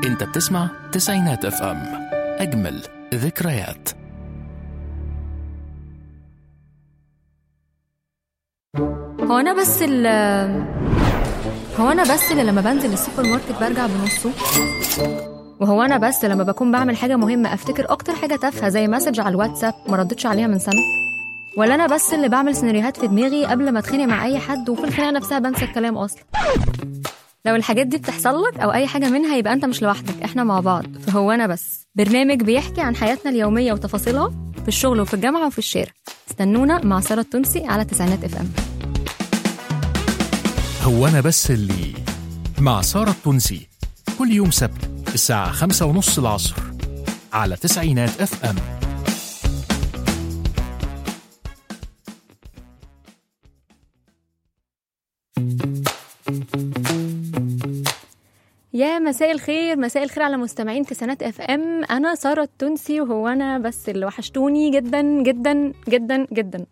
انت بتسمع تسعينات اف ام اجمل ذكريات هو انا بس ال هو انا بس اللي لما بنزل السوبر ماركت برجع بنصه وهو انا بس لما بكون بعمل حاجه مهمه افتكر اكتر حاجه تافهه زي مسج على الواتساب ما ردتش عليها من سنه ولا انا بس اللي بعمل سيناريوهات في دماغي قبل ما اتخانق مع اي حد وفي الخناقه نفسها بنسى الكلام اصلا لو الحاجات دي بتحصل لك او اي حاجه منها يبقى انت مش لوحدك احنا مع بعض فهو انا بس برنامج بيحكي عن حياتنا اليوميه وتفاصيلها في الشغل وفي الجامعه وفي الشارع استنونا مع ساره التونسي على تسعينات اف ام هو انا بس اللي مع سارة التونسي كل يوم سبت الساعة خمسة ونص العصر على تسعينات اف ام يا مساء الخير مساء الخير على مستمعين تسعينات اف ام انا ساره التونسي وهو انا بس اللي وحشتوني جدا جدا جدا جدا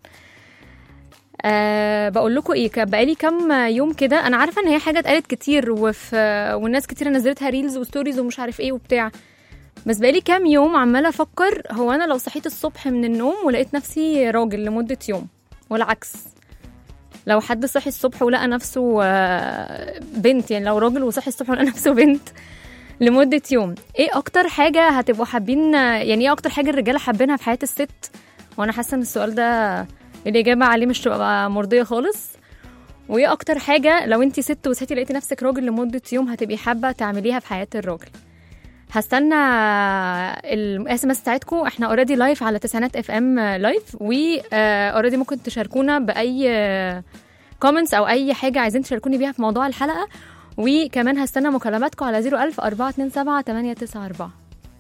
أه بقول لكم ايه كان بقالي كام يوم كده انا عارفه ان هي حاجه اتقالت كتير وفي والناس كتير نزلتها ريلز وستوريز ومش عارف ايه وبتاع بس بقالي كام يوم عماله افكر هو انا لو صحيت الصبح من النوم ولقيت نفسي راجل لمده يوم والعكس لو حد صحي الصبح ولقى نفسه آه، بنت يعني لو راجل وصحي الصبح ولقى نفسه بنت لمدة يوم ايه اكتر حاجة هتبقوا حابين يعني ايه اكتر حاجة الرجالة حابينها في حياة الست وانا حاسة ان السؤال ده الاجابة عليه مش تبقى مرضية خالص وايه اكتر حاجة لو انتي ست وصحيتي لقيتي نفسك راجل لمدة يوم هتبقي حابة تعمليها في حياة الراجل هستنى الاس ام اس بتاعتكم احنا اوريدي لايف على تسعينات اف ام لايف و اوريدي ممكن تشاركونا باي كومنتس او اي حاجه عايزين تشاركوني بيها في موضوع الحلقه وكمان هستنى مكالماتكم على 01000 427 894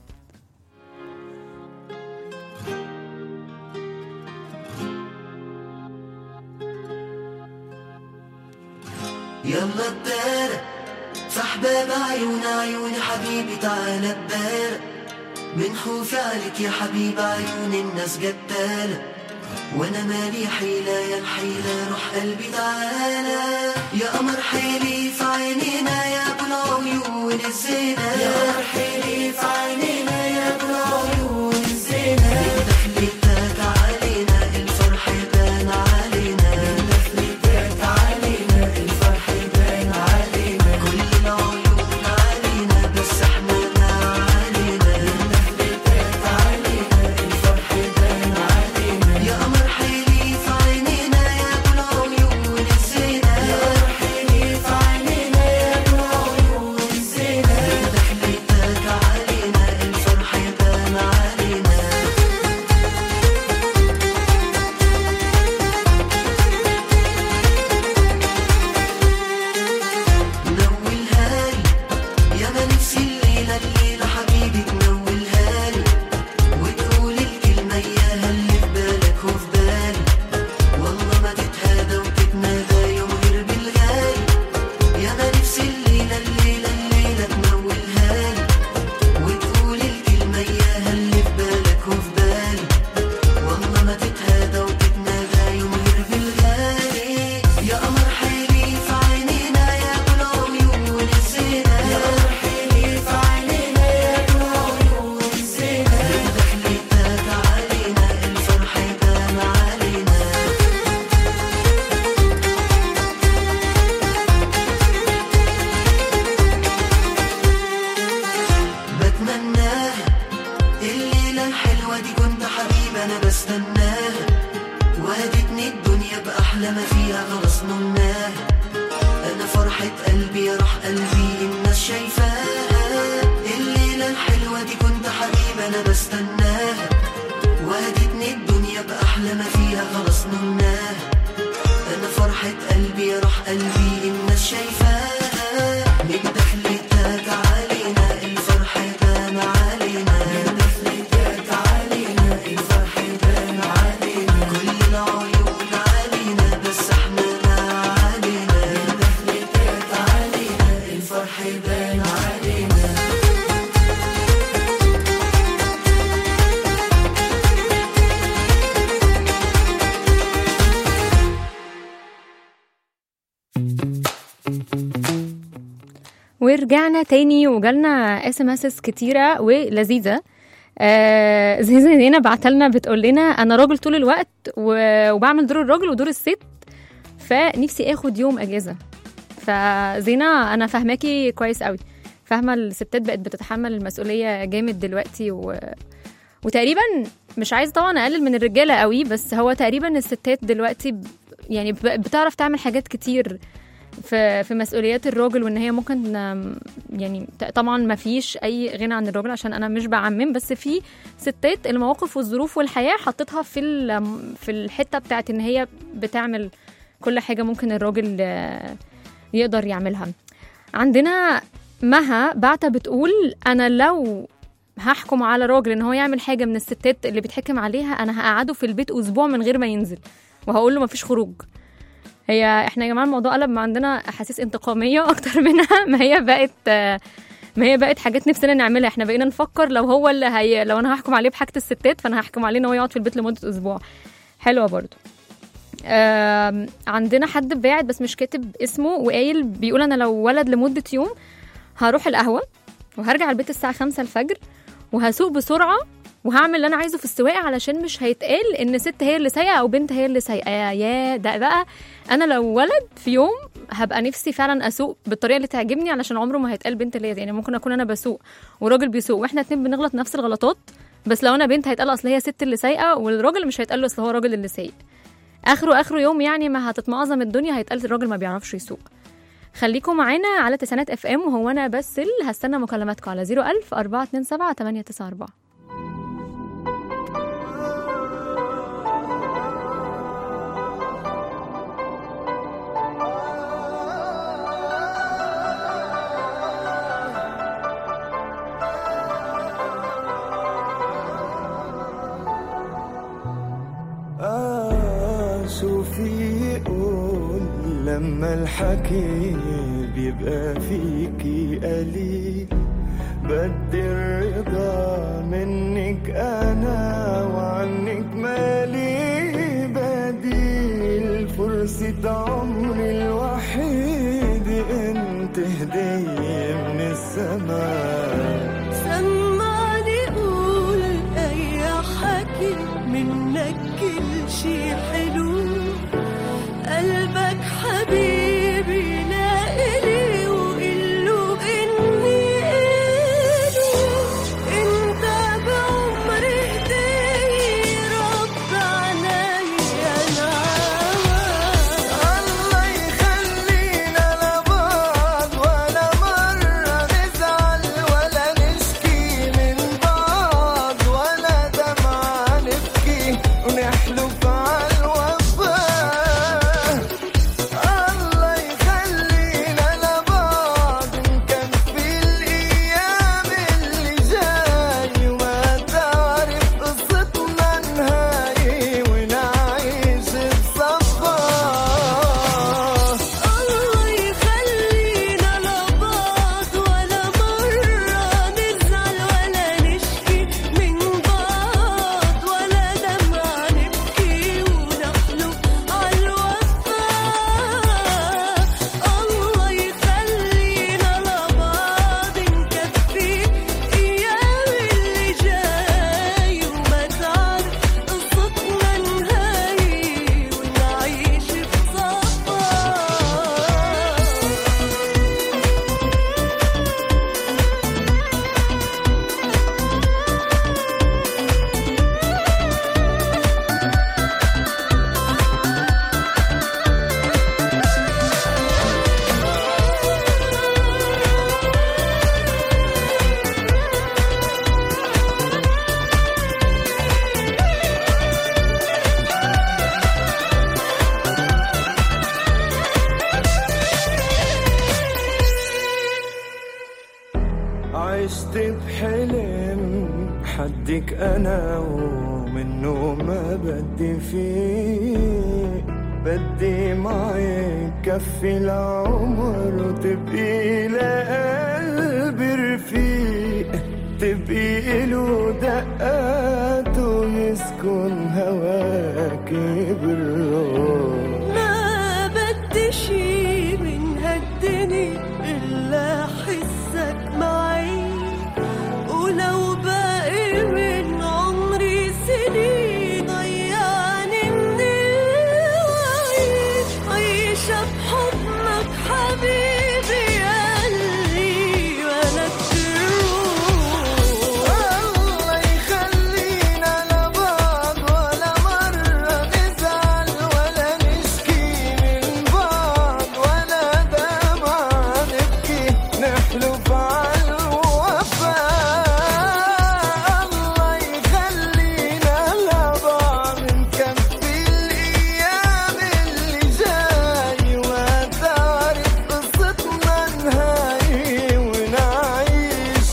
يلا الدار صاحبة بعيون عيون حبيبي تعالى الدار من خوفي عليك يا حبيب عيون الناس جتالة وانا مالي حيلة يا الحيلة روح قلبي تعالى يا قمر حيلي في عينينا يا ابو العيون الزينة يا قمر حيلي في عينينا يا ابو العيون الزينة من دخلتك علينا الفرح بان علينا من دخلتك علينا الفرح بان علينا كل العيون علينا بس احنا ما علينا من دخلتك علينا الفرح بان علينا يا قمر حيلي في عينينا يا ابو العيون الزينة يا قمر حيلي في عينينا يا ابو العيون الزينة من دخلتك علينا الفرح بان علينا نولها لي يا ما نفسي الليلة الليلة حبيبي تنولها لي وتقول الكلمة إياها اللي في بالك وفي بالي والله ما تتهادى وتتنادى يوم غير بالغالي يا ما نفسي الليلة الليلة الليلة تنولها لي وتقول الكلمة إياها اللي في بالك وفي بالي والله ما تتهادى وتتنادى يوم غير بالغالي يا قمر حيلي في عينينا يا ابو العيون الزينة يا قمر حيلي في عينينا يا ابو العيون الزينة من دخلتك علينا الفرح بان علينا بتمناها الليلة الحلوة دي كنت حبيبي أنا بستناها وهدتني الدنيا بأحلى ما فيها خلاص نمناها أنا فرحة قلبي يا روح قلبي الناس شايفاها الليلة الحلوة دي كنت حبيبي أنا بستناها وهدتني الدنيا بأحلى ما فيها خلاص نمناها أنا فرحة قلبي يا روح قلبي الناس شايفاها من دخلتك علينا الفرح بان علينا من دخلتك علينا الفرح بان علينا كل العيون علينا بس احنا ما علينا من دخلتك علينا الفرح بان علينا ورجعنا تاني وجالنا اس ام اس كتيره ولذيذه آه زي زي زينة بعتلنا بتقول لنا انا راجل طول الوقت و- وبعمل دور الراجل ودور الست فنفسي اخد يوم اجازه فزينة انا فاهماكي كويس قوي فاهمه الستات بقت بتتحمل المسؤوليه جامد دلوقتي و... وتقريبا مش عايزه طبعا اقلل من الرجاله قوي بس هو تقريبا الستات دلوقتي ب- يعني ب- بتعرف تعمل حاجات كتير في في مسؤوليات الراجل وان هي ممكن آم، يعني ط- طبعا ما فيش اي غنى عن الراجل عشان انا مش بعمم بس في ستات المواقف والظروف والحياه حطتها في ال- في الحته بتاعت ان هي بتعمل كل حاجه ممكن الراجل آه، يقدر يعملها عندنا مها بعتة بتقول انا لو هحكم على راجل ان هو يعمل حاجه من الستات اللي بيتحكم عليها انا هقعده في البيت اسبوع من غير ما ينزل وهقول له مفيش خروج هي احنا يا جماعه الموضوع قلب ما عندنا احاسيس انتقاميه اكتر منها ما هي بقت آه، ما هي بقت حاجات نفسنا نعملها احنا بقينا نفكر لو هو اللي هي لو انا هحكم عليه بحاجه الستات فانا هحكم عليه ان هو يقعد في البيت لمده اسبوع حلوه برضو آم، عندنا حد باعت بس مش كاتب اسمه وقايل بيقول انا لو ولد لمده يوم هروح القهوه وهرجع البيت الساعه 5 الفجر وهسوق بسرعه وهعمل اللي انا عايزه في السواقه علشان مش هيتقال ان ست هي اللي سايقه او بنت هي اللي سايقه يا ده بقى انا لو ولد في يوم هبقى نفسي فعلا اسوق بالطريقه اللي تعجبني علشان عمره ما هيتقال بنت اللي هي يعني ممكن اكون انا بسوق وراجل بيسوق واحنا اتنين بنغلط نفس الغلطات بس لو انا بنت هيتقال اصل هي ست اللي سايقه والراجل مش هيتقال له اصل هو راجل اللي سايق اخره اخره يوم يعني ما هتتمعظم الدنيا هيتقال الراجل ما بيعرفش يسوق خليكم معانا على تسعينات اف ام وهو انا بس اللي هستنى مكالماتكم على 01000 427 894 آه شوفي يقول لما الحكي بيبقى فيكي قليل بدي الرضا منك أنا وعنك مالي بديل فرصة عمري الوحيد انت هدية من السماء سمعني قول اي حكي منك كل شي حلو قلبك حبيبي لا إلي وقله إني إله أنت بعمري هدية رب عنايا نعمة الله يخلينا لبعض ولا مرة نزعل ولا نشكي من بعض ولا دمعة نبكي ونحلف على الوفاء الله يخلينا لبعض نكفي الأيام اللي جاي وما تعرف قصتنا نهاية ونعيش بصفا الله يخلينا لبعض ولا مرة نزعل ولا نشكي من بعض ولا دمعة نبكي ونحلف عالوفاء الله يخلينا لبعض نكفي أيام اللي جاي وما تعرف قصتنا نهاية ونعيش بصفا عشت بحلم حدك انا ومنه ما بدي فيه بدي معي كفي العمر وتبقي لقلبي رفيق تبقي له دقات ويسكن هواكي بالروح ما بدي شي من هالدنيا إلا حلم حبيبي قلبي ولك الروح الله يخلينا لبعض ولا مرة نزعل ولا نشكي من بعض ولا دمعة نبكي نحلف على الوفاء الله يخلينا لبعض نكفي الأيام اللي جاي وما تعرف قصتنا نهاية ونعيش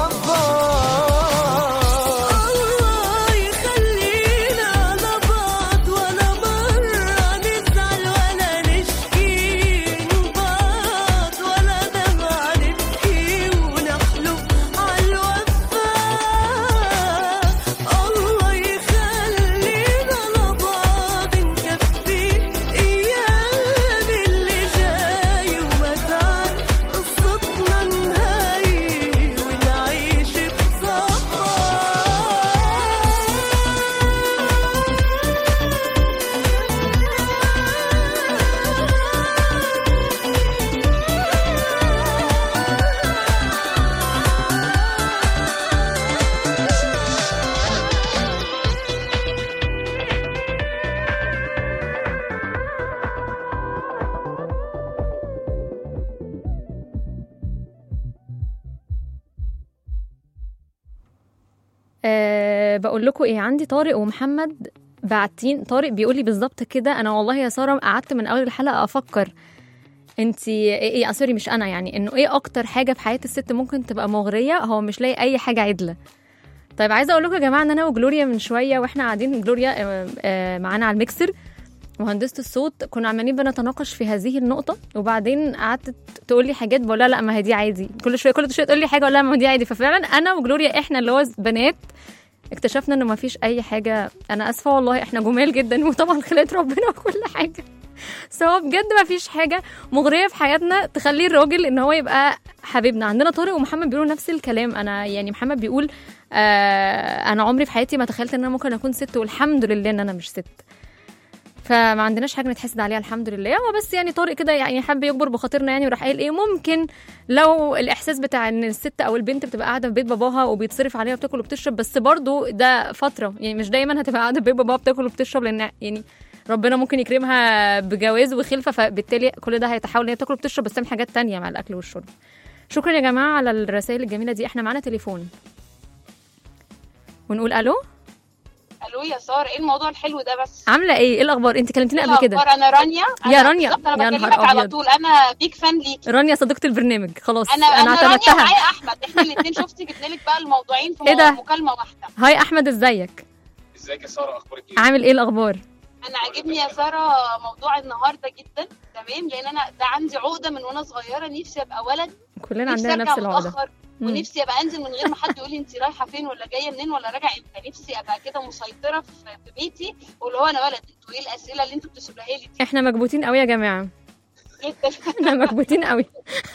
بصفاء الله يخلينا على بعض ولا مرة نزعل ولا نشكي من بعض ولا دمعة نبكي ونحلف على الوفاء الله يخلينا على بعض نكفي أيام اللي جاي وما تعرف قصتنا نهاية ونعيش بصفاء أه بقول لكم ايه عندي طارق ومحمد بعتين طارق بيقول لي بالظبط كده انا والله يا ساره قعدت من اول الحلقه افكر انت ايه ايه آه، سوري مش انا يعني انه ايه اكتر حاجه في حياه الست ممكن تبقى مغريه هو مش لاقي اي حاجه عدله طيب عايزه اقول لكم يا جماعه ان انا وجلوريا من شويه واحنا قاعدين جلوريا آه، آه، معانا على الميكسر مهندسه الصوت كنا عمالين بنتناقش في هذه النقطه وبعدين قعدت تقول لي حاجات بقول لها لا ما هي دي عادي كل شويه كل شويه تقول لي حاجه اقول لها ما هي دي عادي ففعلا انا وجلوريا احنا اللي هو بنات اكتشفنا انه ما فيش اي حاجه انا اسفه والله احنا جمال جدا وطبعا خلقه ربنا وكل حاجه بس هو بجد ما فيش حاجه مغريه في حياتنا تخلي الراجل ان هو يبقى حبيبنا عندنا طارق ومحمد بيقولوا نفس الكلام انا يعني محمد بيقول آه انا عمري في حياتي ما تخيلت ان انا ممكن اكون ست والحمد لله ان انا مش ست فما عندناش حاجه نتحسد عليها الحمد لله هو بس يعني طارق كده يعني حب يكبر بخاطرنا يعني وراح قايل ايه ممكن لو الاحساس بتاع ان الست او البنت بتبقى قاعده في بيت باباها وبيتصرف عليها وبتاكل وبتشرب بس برضو ده فتره يعني مش دايما هتبقى قاعده في بيت باباها بتاكل وبتشرب لان يعني ربنا ممكن يكرمها بجواز وخلفه فبالتالي كل ده هيتحول ان هي تاكل وبتشرب بس تعمل حاجات تانية مع الاكل والشرب شكرا يا جماعه على الرسائل الجميله دي احنا معانا تليفون ونقول الو الو يا ساره ايه الموضوع الحلو ده بس عامله ايه ايه الاخبار انت كلمتيني قبل كده الأخبار؟ انا رانيا يا أنا رانيا، بالظبط انا يا بكلمك نهار على أبيض. طول انا بيك فان ليكي رانيا صديقه البرنامج خلاص انا انا, رانيا اعتمدتها ومعايا احمد احنا الاثنين شفتي جبنا لك بقى الموضوعين في إيه ده؟ مكالمه واحده هاي احمد ازيك ازيك يا ساره اخبارك ايه؟ عامل ايه الاخبار انا عاجبني يا ساره موضوع النهارده جدا تمام لان انا ده عندي عقده من وانا صغيره نفسي ابقى ولد كلنا نفسي عندنا ارجع نفس العقده متاخر مم. ونفسي ابقى انزل من غير ما حد يقول لي انت رايحه فين ولا جايه منين ولا راجعه امتى نفسي ابقى كده مسيطره في في بيتي واللي هو انا ولد انتوا ايه الاسئله اللي انتوا بتسالوها لي دي احنا مكبوتين قوي يا جماعه جدا احنا مكبوتين قوي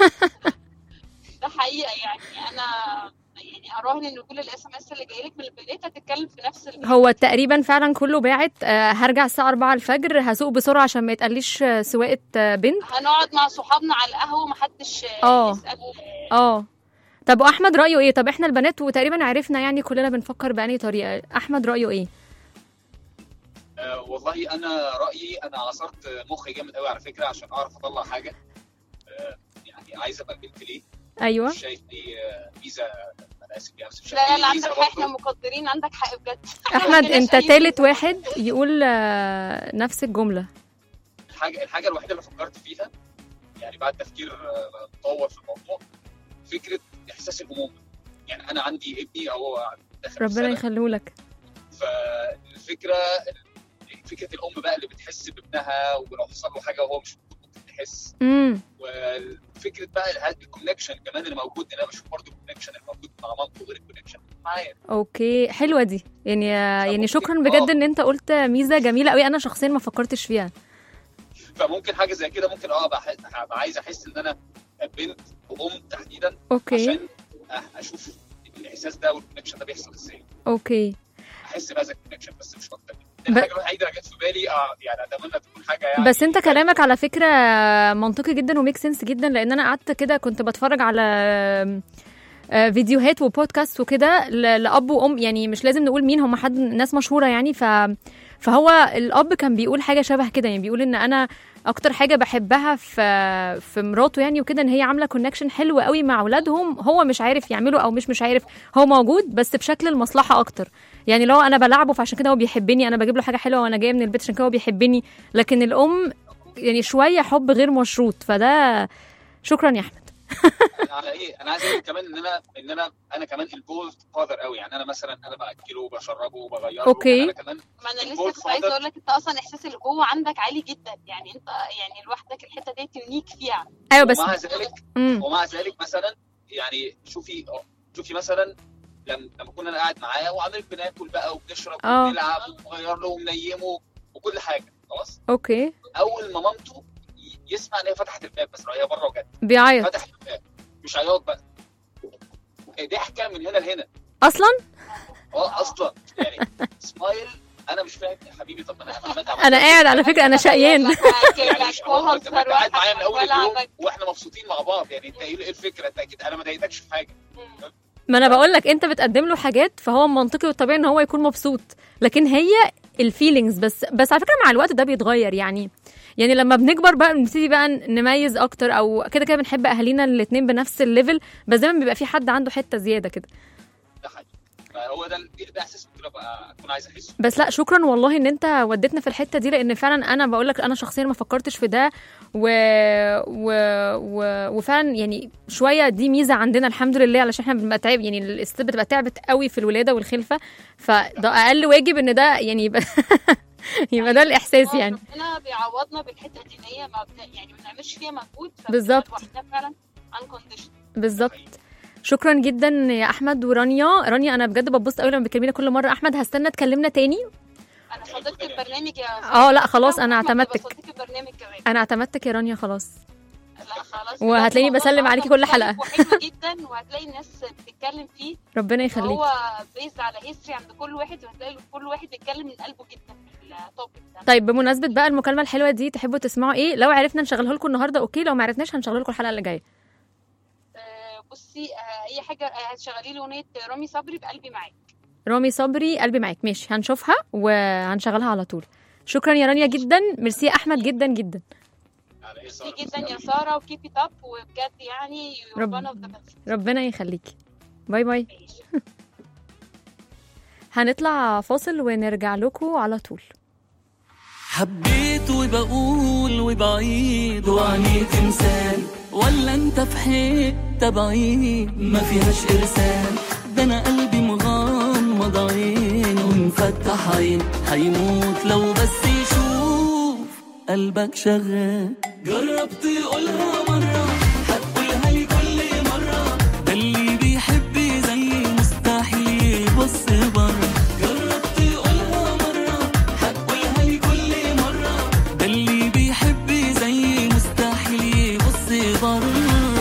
ده حقيقه يعني انا يعني اراهن ان كل الاس ام اس اللي جاي لك من البنات هتتكلم في نفس ال... هو تقريبا فعلا كله باعت آه، هرجع الساعه 4 الفجر هسوق بسرعه عشان ما يتقاليش آه، سواقه آه، بنت هنقعد مع صحابنا على القهوه ومحدش آه. يسال اه طب واحمد رايه ايه طب احنا البنات وتقريبا عرفنا يعني كلنا بنفكر بأنهي طريقه احمد رايه ايه آه والله انا رايي انا عصرت مخي جامد قوي على فكره عشان اعرف اطلع حاجه آه يعني عايز ابقى بنت ليه؟ ايوه مش شايف دي آه، ميزه انا اسف يعني بس مش لا شايف لا دي عندك ميزه حق احنا برضه مقدرين عندك حق بجد احمد عندناش انت أي تالت ميزة. واحد يقول آه، نفس الجمله الحاجه الحاجه الوحيده اللي فكرت فيها يعني بعد تفكير آه، مطول في الموضوع فكره احساس الامومه يعني انا عندي ابني هو داخل ربنا سنة، يخليهولك فالفكره فكره الام بقى اللي بتحس بابنها ولو حصل له حاجه وهو مش ممكن تحس امم وفكره بقى الكونكشن كمان اللي موجود ان انا بشوف برضه الكونكشن اللي موجود مع مامته غير الكونكشن معايا اوكي حلوه دي يعني يعني ممكن- شكرا بجد آه. ان انت قلت ميزه جميله قوي انا شخصيا ما فكرتش فيها فممكن حاجه زي كده ممكن اه أبقى أح- ابقى عايز احس ان انا بنت وام تحديدا اوكي عشان أ- اشوف الاحساس ده والكونكشن ده بيحصل ازاي اوكي احس بهذا الكونكشن بس مش اكتر دي الحاجه الوحيده اللي جت في بالي آه يعني اتمنى تكون حاجه يعني بس انت كلامك على فكره منطقي جدا وميك سنس جدا لان انا قعدت كده كنت بتفرج على آه، فيديوهات وبودكاست وكده ل- لاب وام يعني مش لازم نقول مين هم حد ناس مشهوره يعني ف فهو الاب كان بيقول حاجه شبه كده يعني بيقول ان انا اكتر حاجه بحبها في في مراته يعني وكده ان هي عامله كونكشن حلو قوي مع اولادهم هو مش عارف يعمله او مش مش عارف هو موجود بس بشكل المصلحه اكتر يعني لو انا بلعبه فعشان كده هو بيحبني انا بجيب له حاجه حلوه وانا جايه من البيت عشان كده هو بيحبني لكن الام يعني شويه حب غير مشروط فده شكرا يا احمد على ايه انا عايز اقول كمان ان انا ان انا انا كمان البول فاذر قوي يعني انا مثلا انا باكله وبشربه وبغيره أوكي. يعني انا كمان ما انا البول لسه كنت عايزه فاذر اقول لك انت اصلا احساس الجوه عندك عالي جدا يعني انت يعني لوحدك الحته دي يونيك فيها ايوه بس ومع ذلك مم. ومع ذلك مثلا يعني شوفي شوفي مثلا لما لما كنا انا قاعد معاه وعمال بناكل بقى وبنشرب آه. وبنلعب وبغير له ومنيمه وكل حاجه خلاص اوكي اول ما مامته ي- يسمع ان هي فتحت الباب بس هي بره وجت بيعيط فتحت الباب مش عياط بقى ضحكه من هنا لهنا اصلا اه اصلا يعني سمايل انا مش فاهم يا حبيبي طب انا عملت انا قاعد على فكره انا شقيان يعني مش هو انت وهزر قاعد معايا من اول اليوم والعبك واحنا مبسوطين مع بعض يعني انت ايه إيه الفكره انت اكيد انا ما ضايقتكش في حاجه ما انا بقول لك انت بتقدم له حاجات فهو منطقي والطبيعي ان هو يكون مبسوط لكن هي الفيلينجز بس بس على فكره مع الوقت ده بيتغير يعني يعني لما بنكبر بقى بنبتدي بقى نميز اكتر او كده كده بنحب اهالينا الاثنين بنفس الليفل بس دايما بيبقى في حد عنده حته زياده كده ده حقيقي فهو ده ده احساس كنت بقى اكون عايز احسه بس لا شكرا والله ان انت وديتنا في الحته دي لان فعلا انا بقول لك انا شخصيا ما فكرتش في ده و... و... و... وفعلا يعني شويه دي ميزه عندنا الحمد لله علشان احنا بنبقى تعب يعني الست بتبقى تعبت قوي في الولاده والخلفه فده اقل واجب ان ده يعني يبقى يبقى ده الاحساس هو يعني ربنا بيعوضنا بالحته دي ان هي ما بت... يعني ما بنعملش فيها مجهود فبتبقى بالظبط. لوحدها فعلا unconditional بالظبط شكرا جدا يا احمد ورانيا رانيا انا بجد ببص قوي لما بتكلمينا كل مره احمد هستنى تكلمنا تاني انا صديقه البرنامج يا اه لا خلاص انا وأحمد اعتمدتك تبقى صديق البرنامج كمان انا اعتمدتك يا رانيا خلاص لا خلاص وهتلاقيني الموضوع بسلم عليكي كل مختلف حلقة. وحلو جدا وهتلاقي الناس بتتكلم فيه ربنا يخليك هو بيز على هيستوري عند كل واحد وهتلاقي كل واحد بيتكلم من قلبه جدا في التوبيك ده طيب بمناسبة بقى المكالمة الحلوة دي تحبوا تسمعوا ايه؟ لو عرفنا نشغله لكم النهارده اوكي لو ما عرفناش هنشغله لكم الحلقة اللي جاية. آه، بصي آه، اي حاجه آه، هتشغلي لي اغنيه رامي صبري بقلبي معاك رامي صبري قلبي معاك ماشي هنشوفها وهنشغلها على طول. شكرا يا رانيا جدا ميرسي يا احمد جدا جدا. على ايه ميرسي سارة؟ جدا يا ساره وكيب ات اب وبجد يعني you're رب- one of the best. ربنا يخليكي. باي باي. ماشي. هنطلع فاصل ونرجع لكم على طول. حبيت وبقول وبعيد وعني تمثال ولا انت في حته بعيد ما فيهاش ارسال ده انا قلبي مغمض عين ومفتح عين هيموت لو بس يشوف قلبك شغال جربت تقولها مرة هتقولها لي كل مرة ده اللي بيحب زي مستحيل يبص بره جربت تقولها مرة هتقولها لي كل مرة ده اللي بيحب زي مستحيل يبص بره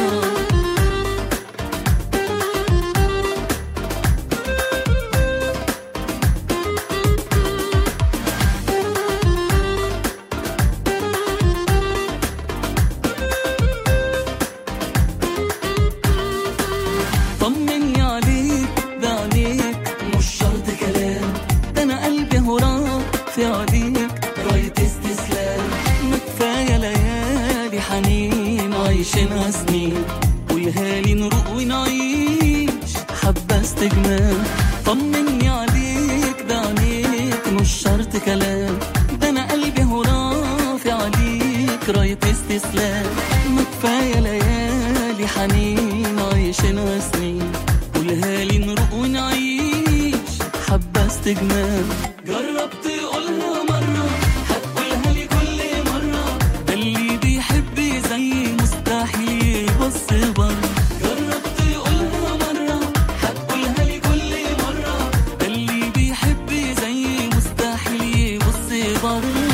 طمني عليك بعينيك مش شرط كلام ده انا قلبي هو في عليك راية استسلام ما كفاية ليالي حنين عايشينها سنين قولها لي نروق ونعيش حبة استجمام طمني عليك بعينيك مش شرط كلام ده انا قلبي هو رافع عليك راية استسلام ما كفاية ليالي حنين عايشينها سنين قولها لي نروق ونعيش حبة استجمام جربت تقولها مرة هتقولها لي كل مرة ده اللي بيحب زي مستحيل يبص بره جربت تقولها مرة هتقولها لي كل مرة ده اللي بيحب زي مستحيل يبص بره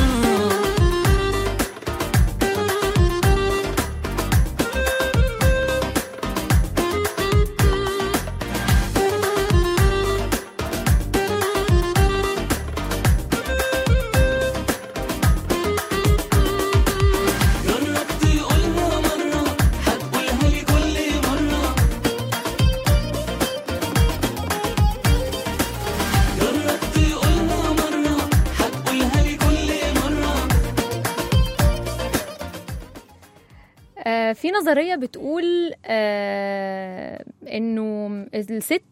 آه في نظريه بتقول آه انه الست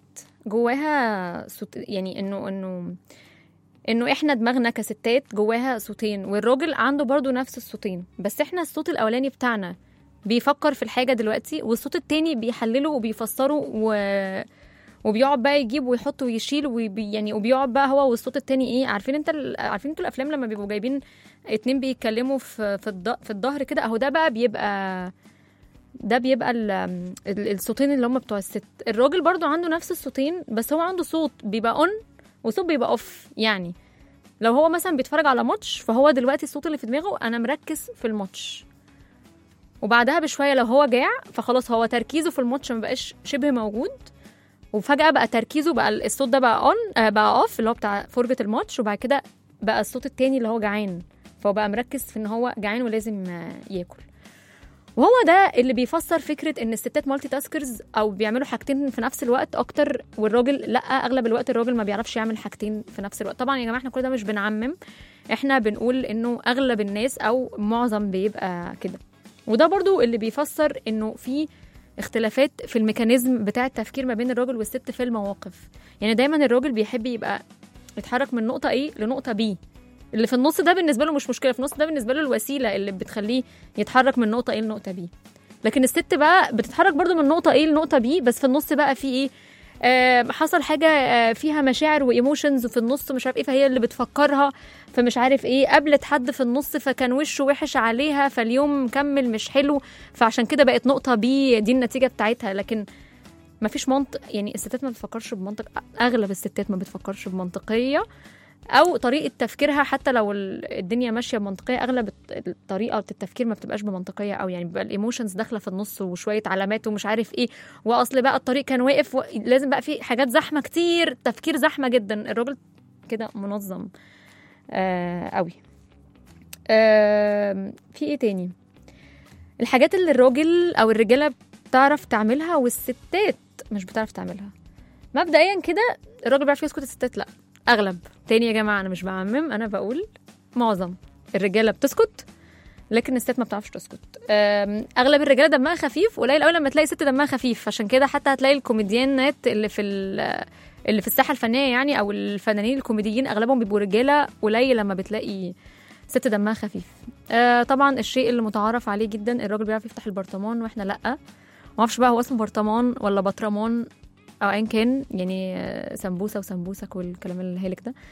جواها صوت يعني انه انه انه احنا دماغنا كستات جواها صوتين والراجل عنده برضو نفس الصوتين بس احنا الصوت الاولاني بتاعنا بيفكر في الحاجه دلوقتي والصوت التاني بيحلله وبيفسره و... وبيقعد بقى يجيب ويحط ويشيل وبي يعني وبيقعد بقى هو والصوت التاني ايه عارفين انت ال... عارفين انتوا الافلام لما بيبقوا جايبين اتنين بيتكلموا في في, الض... في الظهر كده اهو ده بقى بيبقى ده بيبقى ال... ال- الصوتين اللي هم بتوع الست الراجل برضو عنده نفس الصوتين بس هو عنده صوت بيبقى اون وصوت بيبقى اوف يعني لو هو مثلا بيتفرج على ماتش فهو دلوقتي الصوت اللي في دماغه انا مركز في الماتش وبعدها بشويه لو هو جاع فخلاص هو تركيزه في الماتش ما بقاش شبه موجود وفجاه بقى تركيزه بقى الصوت ده بقى اون آه بقى اوف اللي هو بتاع فرجه الماتش وبعد كده بقى الصوت التاني اللي هو جعان فهو بقى مركز في ان هو جعان ولازم آه، ياكل وهو ده اللي بيفسر فكره ان الستات مالتي تاسكرز او بيعملوا حاجتين في نفس الوقت اكتر والراجل لا اغلب الوقت الراجل ما بيعرفش يعمل حاجتين في نفس الوقت طبعا يا جماعه احنا كل ده مش بنعمم احنا بنقول انه اغلب الناس او معظم بيبقى كده وده برضو اللي بيفسر انه في اختلافات في الميكانيزم بتاع التفكير ما بين الراجل والست في المواقف يعني دايما الراجل بيحب يبقى يتحرك من نقطه ايه لنقطه بي اللي في النص ده بالنسبه له مش مشكله في النص ده بالنسبه له الوسيله اللي بتخليه يتحرك من نقطه ايه لنقطه بي لكن الست بقى بتتحرك برضو من نقطه ايه لنقطه بي بس في النص بقى في ايه آه حصل حاجه آه فيها مشاعر وايموشنز وفي النص مش عارف ايه فهي اللي بتفكرها فمش عارف ايه قابلت حد في النص فكان وشه وحش عليها فاليوم مكمل مش حلو فعشان كده بقت نقطه بي دي النتيجه بتاعتها لكن ما فيش منطق يعني الستات ما بتفكرش بمنطق اغلب الستات ما بتفكرش بمنطقيه او طريقه تفكيرها حتى لو ال- الدنيا ماشيه بمنطقيه اغلب الط- الطريقه التفكير ما بتبقاش بمنطقيه او يعني بيبقى الايموشنز داخله في النص وشويه علامات ومش عارف ايه واصل بقى الطريق كان واقف و... لازم بقى في حاجات زحمه كتير تفكير زحمه جدا الراجل كده منظم آه قوي آه في ايه تاني الحاجات اللي الراجل او الرجاله بتعرف تعملها والستات مش بتعرف تعملها مبدئيا كده الراجل بيعرف يسكت الستات لا اغلب تاني يا جماعه انا مش بعمم انا بقول معظم الرجاله بتسكت لكن الست ما بتعرفش تسكت أم، اغلب الرجاله دمها خفيف قليل قوي لما تلاقي ست دمها خفيف عشان كده حتى هتلاقي الكوميديانات اللي في ال- اللي في الساحه الفنيه يعني او الفنانين الكوميديين اغلبهم بيبقوا رجاله قليل لما بتلاقي ست دمها خفيف آه طبعا الشيء اللي متعارف عليه جدا الراجل بيعرف يفتح البرطمان واحنا لا ما اعرفش بقى هو اسمه برطمان ولا بطرمان او ايا كان يعني آه، سمبوسه وسمبوسك والكلام الهالك ده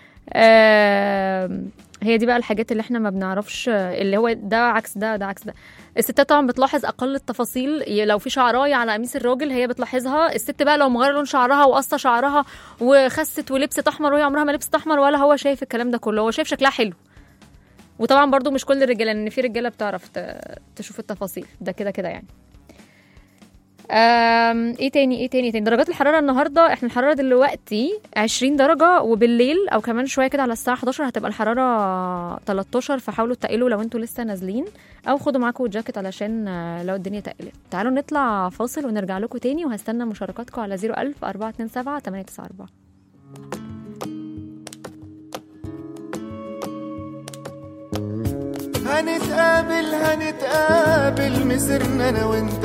آم، هي دي بقى الحاجات اللي احنا ما بنعرفش اللي هو ده عكس ده ده عكس ده الستات طبعا بتلاحظ اقل التفاصيل ي- لو في شعرايه على قميص الراجل هي بتلاحظها الست بقى لو مغيره لون شعرها وقصه شعرها وخست ولبست احمر وهي عمرها ما لبست احمر ولا هو شايف الكلام ده كله هو شايف شكلها حلو وطبعا برضو مش كل الرجاله لان في رجاله بتعرف ت- تشوف التفاصيل ده كده كده يعني أم، ايه تاني ايه تاني إيه تاني درجات الحراره النهارده احنا الحراره دلوقتي 20 درجه وبالليل او كمان شويه كده على الساعه 11 هتبقى الحراره 13 فحاولوا تقلوا لو انتوا لسه نازلين او خدوا معاكم جاكيت علشان آه، لو الدنيا تقلت تعالوا نطلع فاصل ونرجع لكم تاني وهستنى مشاركاتكم على 01000 427 894 هنتقابل هنتقابل مسرنا انا وانت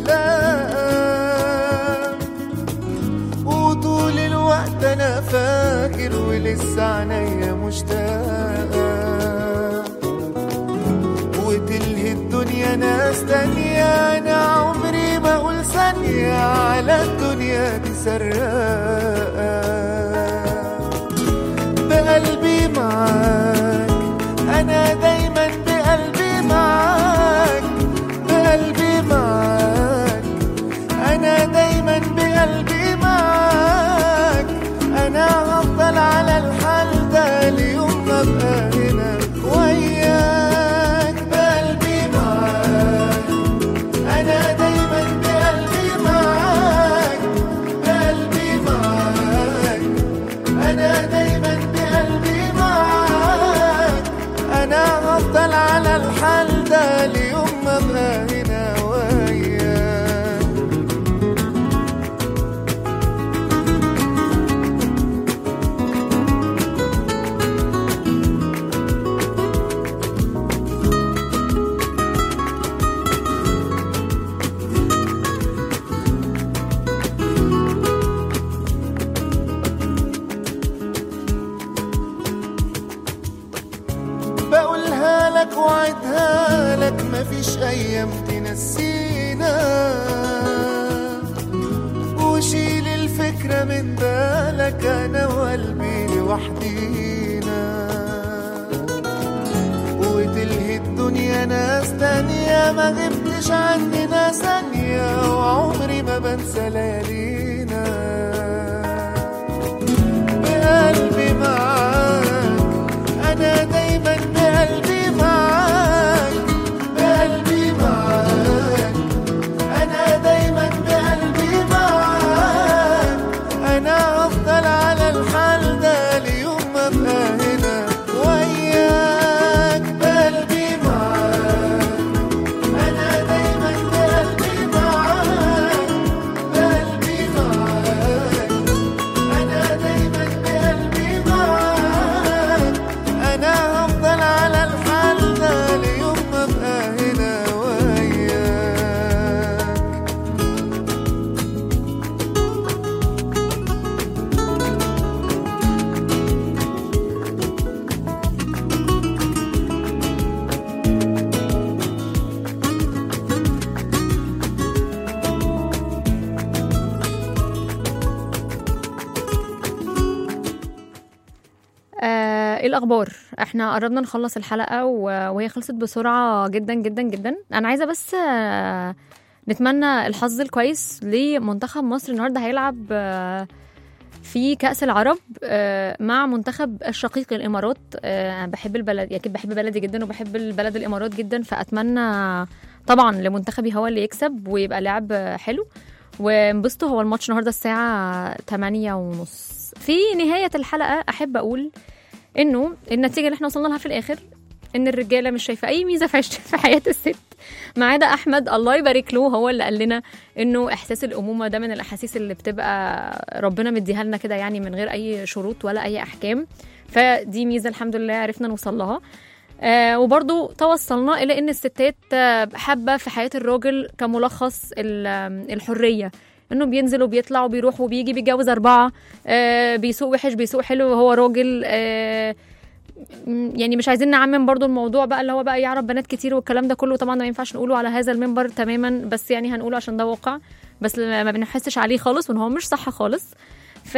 نتلاقى وطول الوقت انا فاكر ولسه عينيا مشتاقة وتلهي الدنيا ناس تانية انا عمري ما اقول ثانية على الدنيا دي سراقة بقلبي معاك انا دايما بقلبي معاك بقلبي معاك انا دايما بقلبي معاك انا هفضل على الحال ده ليوم ما ابقى هنا وياك بقلبي معاك انا دايما بقلبي معاك بقلبي معاك انا دايما بقلبي معاك انا هفضل على الحال ده ليوم ما ابقى هنا وياك فكرة من بالك أنا وقلبي لوحدينا وتلهي الدنيا ناس تانية ما غبتش عننا ثانية وعمري ما بنسى ليالينا بقلبي معاك أنا دايما بقلبي معاك بقلبي معاك أنا دايما بقلبي معاك أنا أفضل على الحال ده ليوم ما أبقى هنا وياك بقلبي معاك أنا دايما بقلبي معاك بقلبي معاك أنا دايما بقلبي معاك أنا هفضل على الحال ده ليوم ما أبقى هنا وياك آه، ايه الاخبار احنا قربنا نخلص الحلقه و- وهي خلصت بسرعه جدا جدا جدا انا عايزه بس آه، نتمنى الحظ الكويس لمنتخب مصر النهارده هيلعب آه، في كأس العرب آه، مع منتخب الشقيق الإمارات آه، أنا بحب البلد أكيد بحب بلدي جدا وبحب البلد الإمارات جدا فأتمنى طبعا لمنتخبي هو اللي يكسب ويبقى لعب حلو وانبسطوا هو الماتش النهارده الساعة 8 ونص في نهاية الحلقة أحب أقول إنه النتيجة اللي احنا وصلنا لها في الآخر إن الرجالة مش شايفة أي ميزة في عيش- في حياة الست ما عدا أحمد الله يبارك له هو اللي قال لنا إنه إحساس الأمومة ده من الأحاسيس اللي بتبقى ربنا مديها لنا كده يعني من غير أي شروط ولا أي أحكام فدي ميزة الحمد لله عرفنا نوصل لها آه وبرضو توصلنا إلى إن الستات آه، حابة في حياة الراجل كملخص ال- آم، الحرية انه بينزل وبيطلع وبيروح وبيجي بيتجوز اربعه آه بيسوق وحش بيسوق حلو وهو راجل آه م- يعني مش عايزين نعمم برضو الموضوع بقى اللي هو بقى يعرف بنات كتير والكلام ده كله طبعا ما ينفعش نقوله على هذا المنبر تماما بس يعني هنقوله عشان ده واقع بس ما بنحسش عليه خالص وان هو مش صح خالص ف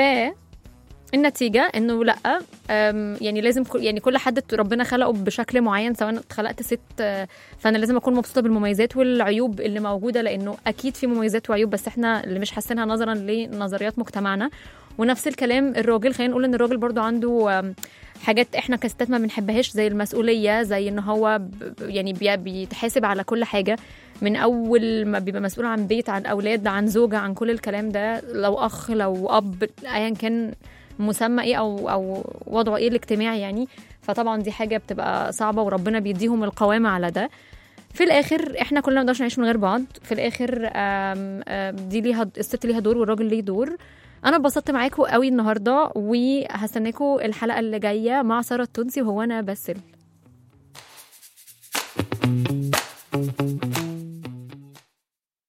النتيجة انه لا أم، يعني لازم كل- يعني كل حد ربنا خلقه بشكل معين سواء اتخلقت ست آه، فانا لازم اكون مبسوطة بالمميزات والعيوب اللي موجودة لانه اكيد في مميزات وعيوب بس احنا اللي مش حاسينها نظرا لنظريات مجتمعنا ونفس الكلام الراجل خلينا نقول ان الراجل برضو عنده آم، حاجات احنا كستات ما بنحبهاش زي المسؤوليه زي ان هو ب- ب- يعني بي- بيتحاسب على كل حاجه من اول ما بيبقى مسؤول عن بيت عن اولاد عن زوجه عن كل الكلام ده لو اخ لو اب ايا كان مسمى ايه او او وضعه ايه الاجتماعي يعني فطبعا دي حاجه بتبقى صعبه وربنا بيديهم القوامه على ده في الاخر احنا كلنا ما نقدرش نعيش من غير بعض في الاخر آم آم دي ليها الست ليها دور والراجل ليه دور انا اتبسطت معاكم قوي النهارده وهستناكم الحلقه اللي جايه مع ساره التونسي وهو انا باسل